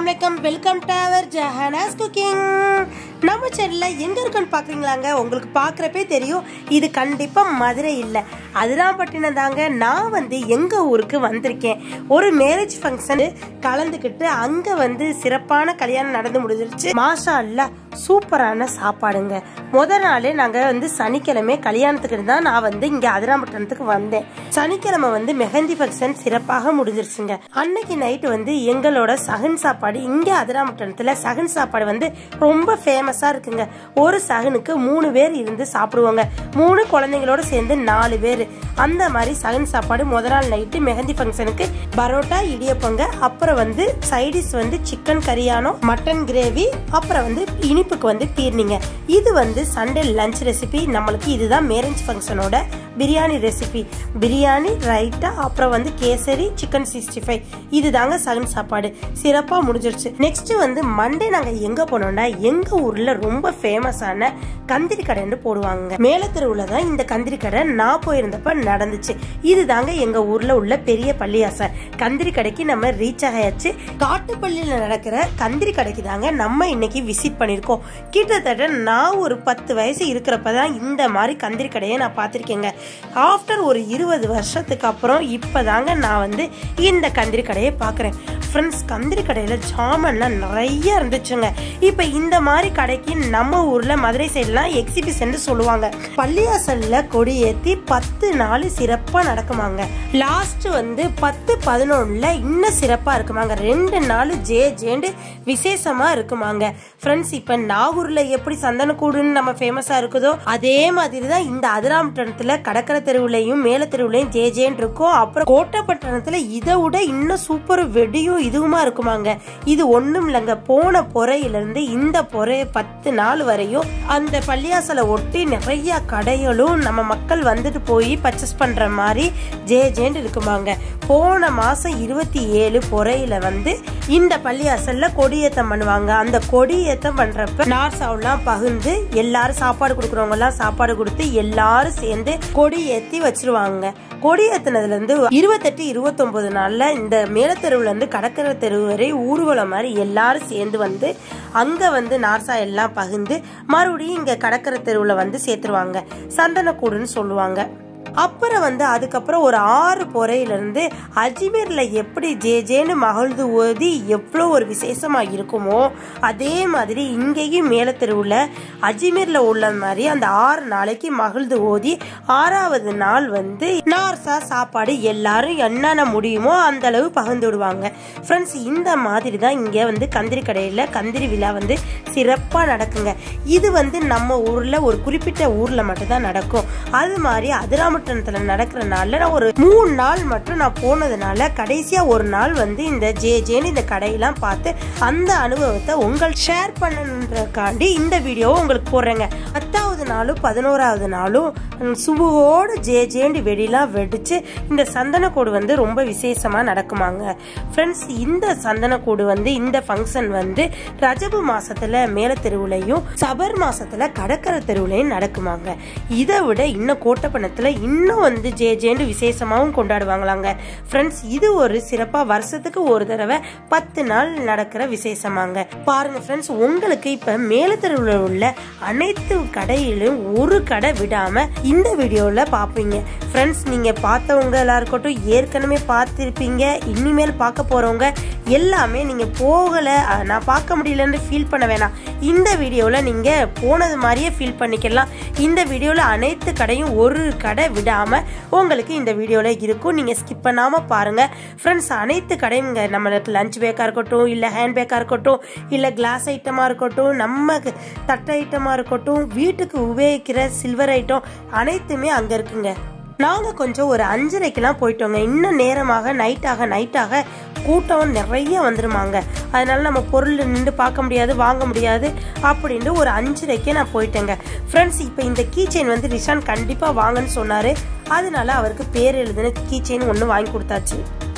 அஸ்ஸலாமு அலைக்கும் welcome to our Jahanas cooking நம்ம சேனலில் எங்கே இருக்குன்னு பார்க்குறீங்களாங்க உங்களுக்கு பார்க்குறப்பே தெரியும் இது கண்டிப்பாக மதுரை இல்லை அதிராம்பட்டினம் தாங்க நான் வந்து எங்கள் ஊருக்கு வந்திருக்கேன் ஒரு மேரேஜ் ஃபங்க்ஷனு கலந்துக்கிட்டு அங்கே வந்து சிறப்பான கல்யாணம் நடந்து முடிஞ்சிருச்சு மாஷா அல்லா சூப்பரான சாப்பாடுங்க முத நாளே நாங்கள் வந்து சனிக்கிழமை கல்யாணத்துக்கு தான் நான் வந்து இங்கே அதிராம்பட்டினத்துக்கு வந்தேன் சனிக்கிழமை வந்து மெஹந்தி ஃபங்க்ஷன் சிறப்பாக முடிஞ்சிருச்சுங்க அன்னைக்கு நைட்டு வந்து எங்களோட சகன் சாப்பாடு இங்கே அதிராம்பட்டினத்தில் சகன் சாப்பாடு வந்து ரொம்ப ஃபேமஸாக இருக்குங்க ஒரு சகனுக்கு மூணு பேர் இருந்து சாப்பிடுவாங்க மூணு குழந்தைங்களோட சேர்ந்து நாலு பேர் அந்த மாதிரி சகன் சாப்பாடு முத நாள் நைட்டு மெஹந்தி ஃபங்க்ஷனுக்கு பரோட்டா இடியப்பங்க அப்புறம் வந்து சைடிஸ் வந்து சிக்கன் கரியானோ மட்டன் கிரேவி அப்புறம் வந்து இனிப்புக்கு வந்து பீர்னிங்க இது வந்து சண்டே லஞ்ச் ரெசிபி நம்மளுக்கு இதுதான் மேரேஜ் ஃபங்க்ஷனோட பிரியாணி ரெசிபி பிரியாணி ரைட்டா அப்புறம் வந்து கேசரி சிக்கன் சிக்ஸ்டி ஃபைவ் இது தாங்க சகன் சாப்பாடு சிறப்பாக முடிஞ்சிருச்சு நெக்ஸ்ட் வந்து மண்டே நாங்கள் எங்கே போனோம்னா எங்கள் ஊரில் ரொம்ப ஃபேமஸான கந்திரி கடைன்னு போடுவாங்க மேலத்தெருவில் தான் இந்த கந்திரி கடை நான் போயிருந்தப்ப நடந்துச்சு இது தாங்க எங்கள் ஊரில் உள்ள பெரிய பள்ளியாசை கந்திரி கடைக்கு நம்ம ரீச் ஆயாச்சு காட்டுப்பள்ளியில் நடக்கிற கந்திரி கடைக்கு தாங்க நம்ம இன்னைக்கு விசிட் பண்ணியிருக்கோம் கிட்டத்தட்ட நான் ஒரு பத்து வயசு இருக்கிறப்ப தான் இந்த மாதிரி கந்திரி கடையை நான் பார்த்துருக்கேங்க ஆஃப்டர் ஒரு இருபது வருஷத்துக்கு அப்புறம் இப்போதாங்க நான் வந்து இந்த கந்திரி கடையை பார்க்குறேன் ஃப்ரெண்ட்ஸ் கந்திரி கடையில் ஜாமான்லாம் நிறைய இருந்துச்சுங்க இப்போ இந்த மாதிரி கடைக்கு நம்ம ஊரில் மதுரை சைட்லாம் எக்ஸிபிஷன் சொல்லுவாங்க பள்ளியாசல்ல கொடி ஏற்றி பத்து நாள் சிறப்பாக நடக்குமாங்க லாஸ்ட் வந்து பத்து பதினொன்றில் இன்னும் சிறப்பாக இருக்குமாங்க ரெண்டு நாள் ஜே ஜேண்டு விசேஷமாக இருக்குமாங்க ஃப்ரெண்ட்ஸ் இப்போ நாகூரில் எப்படி சந்தனக்கூடுன்னு நம்ம ஃபேமஸாக இருக்குதோ அதே மாதிரி தான் இந்த அதிராம்பட்டினத்தில் கடற்கரை தெருவுலையும் மேல தெருவுலையும் ஜே ஜேன்னு இருக்கும் அப்புறம் கோட்டைப்பட்டினத்தில் இதை விட இன்னும் சூப்பர் வெடியும் இதுவுமா இருக்குமாங்க இது ஒன்றும் இல்லைங்க போன பொறையிலிருந்து இந்த பொறை பத்து நாள் வரையும் அந்த பள்ளியாசலை ஒட்டி நிறைய கடைகளும் நம்ம மக்கள் வந்துட்டு போய் பர்ச்சேஸ் பண்ற மாதிரி ஜே ஜேன்னு இருக்குமாங்க போன மாசம் இருபத்தி ஏழு பொறையில வந்து இந்த பள்ளியாசல்ல கொடியேத்தம் பண்ணுவாங்க அந்த கொடியேத்தம் பண்றப்ப நார்சாவெல்லாம் பகிர்ந்து எல்லாரும் சாப்பாடு கொடுக்குறவங்க எல்லாம் சாப்பாடு கொடுத்து எல்லாரும் சேர்ந்து கொடி ஏத்தி வச்சிருவாங்க கொடி ஏத்தினதுல இருந்து இருபத்தெட்டு இருபத்தொன்பது நாள்ல இந்த மேலத்தெருவுல இருந்து கடற்கரை தெருவு வரை ஊர்வலம் மாதிரி எல்லாரும் சேர்ந்து வந்து அங்க வந்து நார்சா எல்லாம் பகிர்ந்து மறுபடியும் இங்க கடற்கரை தெருவுல வந்து சேர்த்துருவாங்க சந்தனக்கூடுன்னு சொல்லுவாங்க அப்புறம் வந்து அதுக்கப்புறம் ஒரு ஆறு பொறையிலிருந்து அஜ்மீர்ல எப்படி ஜே ஜேன்னு மகிழ்ந்து ஓதி எவ்வளோ ஒரு விசேஷமா இருக்குமோ அதே மாதிரி இங்கேயும் மேலத்தெருவில் அஜ்மீர்ல உள்ள மாதிரி அந்த ஆறு நாளைக்கு மகிழ்ந்து ஓதி ஆறாவது நாள் வந்து நார்சா சாப்பாடு எல்லாரும் என்னென்ன முடியுமோ அந்த அளவு பகிர்ந்து விடுவாங்க ஃப்ரெண்ட்ஸ் இந்த மாதிரி தான் இங்கே வந்து கந்திரி கடையில் கந்திரி விழா வந்து சிறப்பாக நடக்குங்க இது வந்து நம்ம ஊரில் ஒரு குறிப்பிட்ட ஊரில் மட்டும்தான் நடக்கும் அது மாதிரி அதிராம பட்டணத்துல நடக்கிறனால நான் ஒரு மூணு நாள் மட்டும் நான் போனதுனால கடைசியா ஒரு நாள் வந்து இந்த ஜே ஜேன்னு இந்த கடையெல்லாம் பார்த்து அந்த அனுபவத்தை உங்கள் ஷேர் பண்ணணுன்றக்காண்டி இந்த வீடியோவை உங்களுக்கு போடுறேங்க பத்தாவது நாளும் பதினோராவது நாளும் சுபுவோடு ஜே ஜேண்டு வெடிலாம் வெடிச்சு இந்த சந்தனக்கூடு வந்து ரொம்ப விசேஷமா நடக்குமாங்க ஃப்ரெண்ட்ஸ் இந்த சந்தனக்கூடு வந்து இந்த ஃபங்க்ஷன் வந்து ரஜபு மாசத்துல மேல தெருவுலையும் சபர் மாசத்துல கடற்கரை தெருவுலையும் நடக்குமாங்க இதை விட இன்னும் கோட்டப்பணத்துல இன்னும் வந்து ஜே ஜேண்டு விசேஷமாகவும் கொண்டாடுவாங்களாங்க ஃப்ரெண்ட்ஸ் இது ஒரு சிறப்பா வருஷத்துக்கு ஒரு தடவை பத்து நாள் நடக்கிற விசேஷமாங்க பாருங்க ஃப்ரெண்ட்ஸ் உங்களுக்கு இப்ப மேலத்தெருவில் உள்ள அனைத்து கடையிலும் ஒரு கடை விடாம இந்த வீடியோல பாப்பீங்க ஃப்ரெண்ட்ஸ் நீங்க பார்த்தவங்களா இருக்கட்டும் ஏற்கனவே பார்த்துருப்பீங்க இனிமேல் பார்க்க போறவங்க எல்லாமே நீங்க போகல நான் பார்க்க முடியலன்னு ஃபீல் பண்ண வேணாம் இந்த வீடியோல நீங்க போனது மாதிரியே ஃபீல் பண்ணிக்கலாம் இந்த வீடியோல அனைத்து கடையும் ஒரு கடை விடாம உங்களுக்கு இந்த வீடியோல இருக்கும் நீங்க ஸ்கிப் பண்ணாம பாருங்க ஃப்ரெண்ட்ஸ் அனைத்து கடையும் நம்மளுக்கு லஞ்ச் பேக்கா இருக்கட்டும் இல்ல ஹேண்ட் பேக்கா இருக்கட்டும் இல்ல கிளாஸ் ஐட்டமா இருக்கட்டும் நம்ம தட்டு ஐட்டமா இருக்கட்டும் வீட்டுக்கு உபயோகிக்கிற சில்வர் ஐட்டம் அனைத்துமே அங்க இருக்குங்க நாங்க கொஞ்சம் ஒரு அஞ்சரைக்கெல்லாம் போயிட்டோங்க இன்னும் நேரமாக நைட்டாக நைட்டாக கூட்டம் நிறைய வந்துருமாங்க அதனால நம்ம பொருள் நின்று பார்க்க முடியாது வாங்க முடியாது அப்படின்ட்டு ஒரு அஞ்சரைக்கே நான் போயிட்டேங்க ஃப்ரெண்ட்ஸ் இப்போ இந்த கீ செயின் வந்து ரிஷான் கண்டிப்பாக வாங்கன்னு சொன்னார் அதனால அவருக்கு பேர் எழுதின கீ செயின் ஒன்று வாங்கி கொடுத்தாச்சு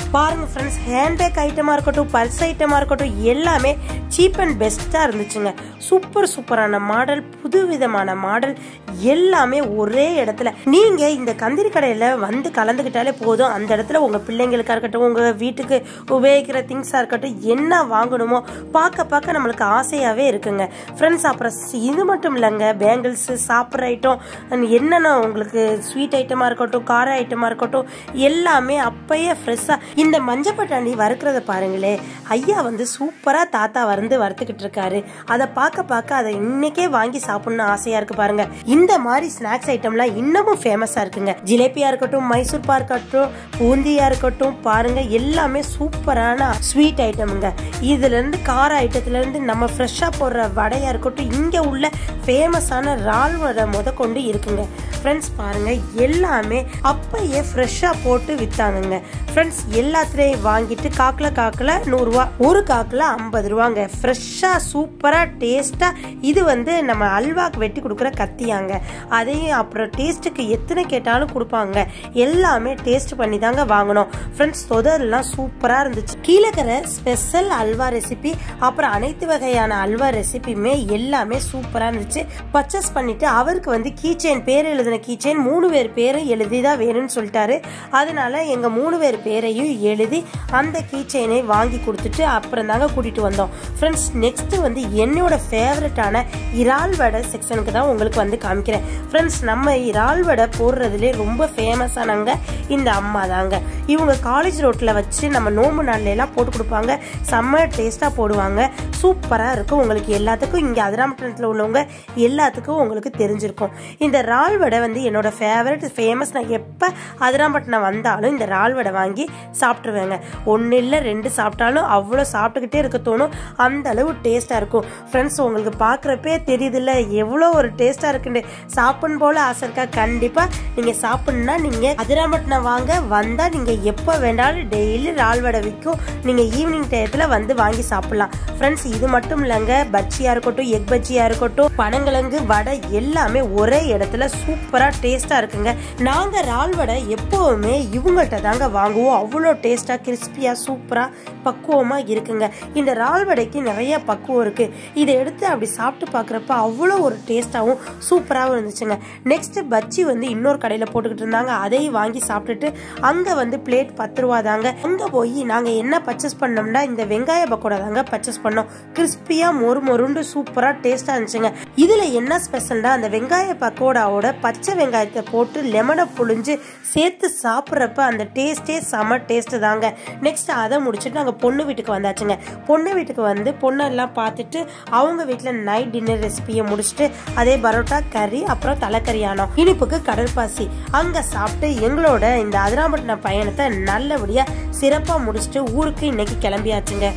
பாருங்க ஃப்ரெண்ட்ஸ் ஹேண்ட்பேக் ஐட்டமாக இருக்கட்டும் பர்ஸ் ஐட்டமாக இருக்கட்டும் எல்லாமே சீப் அண்ட் பெஸ்ட்டாக இருந்துச்சுங்க சூப்பர் சூப்பரான மாடல் புது விதமான மாடல் எல்லாமே ஒரே இடத்துல நீங்க இந்த கந்திரி கடையில வந்து கலந்துக்கிட்டாலே போதும் அந்த இடத்துல உங்க பிள்ளைங்களுக்கா இருக்கட்டும் உங்க வீட்டுக்கு உபயோகிக்கிற திங்ஸா இருக்கட்டும் என்ன வாங்கணுமோ பார்க்க பார்க்க நம்மளுக்கு ஆசையாவே இருக்குங்க ஃப்ரெண்ட்ஸ் அப்புறம் ஸ்- இது மட்டும் இல்லைங்க பேங்கிள்ஸ் சாப்பிட்ற ஐட்டம் என்னென்ன உங்களுக்கு ஸ்வீட் ஐட்டமா இருக்கட்டும் கார ஐட்டமா இருக்கட்டும் எல்லாமே அப்பயே ஃப்ரெஷ்ஷா இந்த மஞ்சள் பட்டாணி வறுக்கிறத பாருங்களே ஐயா வந்து சூப்பரா தாத்தா வந்து வறுத்துக்கிட்டு இருக்காரு அதை பார்க்க பார்க்க அதை இன்னைக்கே வாங்கி சாப்பிடணும்னு ஆசையா இருக்கு பாருங்க இந்த மாதிரி ஸ்நாக்ஸ் ஐட்டம்லாம் இன்னமும் ஃபேமஸா இருக்குங்க ஜிலேபியா இருக்கட்டும் மைசூர் பாக் இருக்கட்டும் பூந்தியா இருக்கட்டும் பாருங்க எல்லாமே சூப்பரான ஸ்வீட் ஐட்டமுங்க இதுல இருந்து கார ஐட்டத்துல இருந்து நம்ம ஃப்ரெஷ்ஷா போடுற வடையா இருக்கட்டும் இங்க உள்ள ஃபேமஸான ரால் வடை முத கொண்டு இருக்குங்க ஃப்ரெண்ட்ஸ் பாருங்க எல்லாமே அப்பயே ஃப்ரெஷ்ஷா போட்டு வித்தாங்கங்க ஃப்ரெண்ட்ஸ் எல்லாத்துலேயும் வாங்கிட்டு காக்கில் காக்கில் நூறுரூவா ஒரு காக்கில் ஐம்பது ரூபாங்க ஃப்ரெஷ்ஷாக சூப்பராக டேஸ்ட்டாக இது வந்து நம்ம அல்வாக்கு வெட்டி கொடுக்குற கத்தியாங்க அதையும் அப்புறம் டேஸ்ட்டுக்கு எத்தனை கேட்டாலும் கொடுப்பாங்க எல்லாமே டேஸ்ட் பண்ணி தாங்க வாங்கணும் ஃப்ரெண்ட்ஸ் தொதல்லாம் சூப்பராக இருந்துச்சு கீழக்கரை ஸ்பெஷல் அல்வா ரெசிபி அப்புறம் அனைத்து வகையான அல்வா ரெசிபியுமே எல்லாமே சூப்பராக இருந்துச்சு பர்ச்சேஸ் பண்ணிட்டு அவருக்கு வந்து கீச்செயின் பேர் எழுதின கீச்செயின் மூணு பேர் பேரும் எழுதி தான் வேணும்னு சொல்லிட்டாரு அதனால எங்க மூணு பேர் பேரையும் எழுதி அந்த கீச்செயினை வாங்கி கொடுத்துட்டு அப்புறம் தாங்க கூட்டிட்டு வந்தோம் ஃப்ரெண்ட்ஸ் நெக்ஸ்ட் வந்து என்னோட ஃபேவரட்டான இறால் வடை செக்ஷனுக்கு தான் உங்களுக்கு வந்து காமிக்கிறேன் ஃப்ரெண்ட்ஸ் நம்ம இறால் வடை போடுறதுலே ரொம்ப ஃபேமஸானவங்க இந்த அம்மா தாங்க இவங்க காலேஜ் ரோட்டில் வச்சு நம்ம நோம்பு நாள்ல எல்லாம் போட்டு கொடுப்பாங்க செம்ம டேஸ்ட்டாக போடுவாங்க சூப்பராக இருக்கும் உங்களுக்கு எல்லாத்துக்கும் இங்கே அதிராமட்டணத்தில் உள்ளவங்க எல்லாத்துக்கும் உங்களுக்கு தெரிஞ்சிருக்கும் இந்த இறால் வடை வந்து என்னோட ஃபேவரட் ஃபேமஸ் நான் எப்போ அதிராம்பட்டினம் வந்தாலும் இந்த இறால் வடை வாங்கி சாப்பிட்ருவேங்க ஒன்று இல்லை ரெண்டு சாப்பிட்டாலும் அவ்வளோ சாப்பிட்டுக்கிட்டே இருக்க தோணும் அந்த அளவு டேஸ்ட்டாக இருக்கும் ஃப்ரெண்ட்ஸ் உங்களுக்கு பார்க்குறப்பே தெரியுதுல்ல எவ்வளோ ஒரு டேஸ்ட்டாக இருக்குன்னு சாப்பிடணும் போல ஆசை இருக்கா கண்டிப்பாக நீங்கள் சாப்பிட்ணுன்னா நீங்கள் அதிராம்பட்டினம் வாங்க வந்தால் நீங்கள் எப்போ வேண்டாலும் டெய்லி இறால் வடை விற்கும் நீங்கள் ஈவினிங் டயத்தில் வந்து வாங்கி சாப்பிட்லாம் ஃப்ரெண்ட்ஸ் இது மட்டும் இல்லைங்க பஜ்ஜியாக இருக்கட்டும் எக் பஜ்ஜியாக இருக்கட்டும் பனங்கிழங்கு வடை எல்லாமே ஒரே இடத்துல சூப்பராக டேஸ்ட்டாக இருக்குங்க நாங்கள் இறால் வடை எப்போவுமே இவங்கள்ட்ட தாங்க வாங்குவோம் அவ்வளோ டேஸ்ட்டாக கிறிஸ்பியாக சூப்பராக பக்குவமாக இருக்குங்க இந்த இறால் வடைக்கு நிறைய பக்குவம் இருக்குது இதை எடுத்து அப்படி சாப்பிட்டு பார்க்குறப்ப அவ்வளோ ஒரு டேஸ்ட்டாகவும் சூப்பராகவும் இருந்துச்சுங்க நெக்ஸ்ட் பஜ்ஜி வந்து இன்னொரு கடையில் போட்டுக்கிட்டு இருந்தாங்க அதையும் வாங்கி சாப்பிட்டுட்டு அங்கே வந்து பிளேட் பத்து ரூபா தாங்க அங்கே போய் நாங்கள் என்ன பர்ச்சேஸ் பண்ணோம்னா இந்த வெங்காய பக்கோடா தாங்க பர்ச்சேஸ் பண்ணோம் கிறிஸ்பியாக மொறு மொருண்டு சூப்பராக டேஸ்ட்டாக இருந்துச்சுங்க இதில் என்ன ஸ்பெஷல்னா அந்த வெங்காய பக்கோடாவோட பச்சை வெங்காயத்தை போட்டு லெமனை புழிஞ்சு சேர்த்து சாப்பிட்றப்ப அந்த டேஸ்ட்டே செம டேஸ்ட்டு தாங்க நெக்ஸ்ட் அதை முடிச்சுட்டு நாங்கள் பொண்ணு வீட்டுக்கு வந்தாச்சுங்க பொண்ணு வீட்டுக்கு வந்து பொண்ணெல்லாம் பார்த்துட்டு அவங்க வீட்டில் நைட் டின்னர் ரெசிபியை முடிச்சுட்டு அதே பரோட்டா கறி அப்புறம் தலைக்கறி ஆனோம் இனிப்புக்கு கடற்பாசி அங்கே சாப்பிட்டு எங்களோட இந்த அதிராம்பட்டினம் பயணத்தை நல்லபடியாக சிறப்பாக முடிச்சுட்டு ஊருக்கு இன்னைக்கு கிளம்பியாச்சுங்க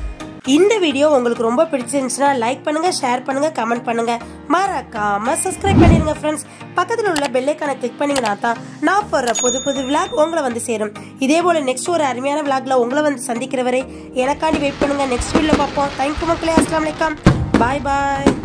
இந்த வீடியோ உங்களுக்கு ரொம்ப பிடிச்சிருந்துச்சுன்னா லைக் பண்ணுங்க ஷேர் பண்ணுங்க கமெண்ட் பண்ணுங்க மறக்காம சப்ஸ்கிரைப் பண்ணிருங்க ஃப்ரெண்ட்ஸ் பக்கத்தில் உள்ள பெல்லைக்கான கிளிக் பண்ணீங்கன்னா தான் நான் போடுற புது புது விளாக் உங்களை வந்து சேரும் இதே போல நெக்ஸ்ட் ஒரு அருமையான விளாக்ல உங்களை வந்து சந்திக்கிற வரை எனக்காண்டி வெயிட் பண்ணுங்க நெக்ஸ்ட் வீடியோ பார்ப்போம் தேங்க்யூ மக்களே அஸ்லாம் வலைக்கம் பாய் பாய்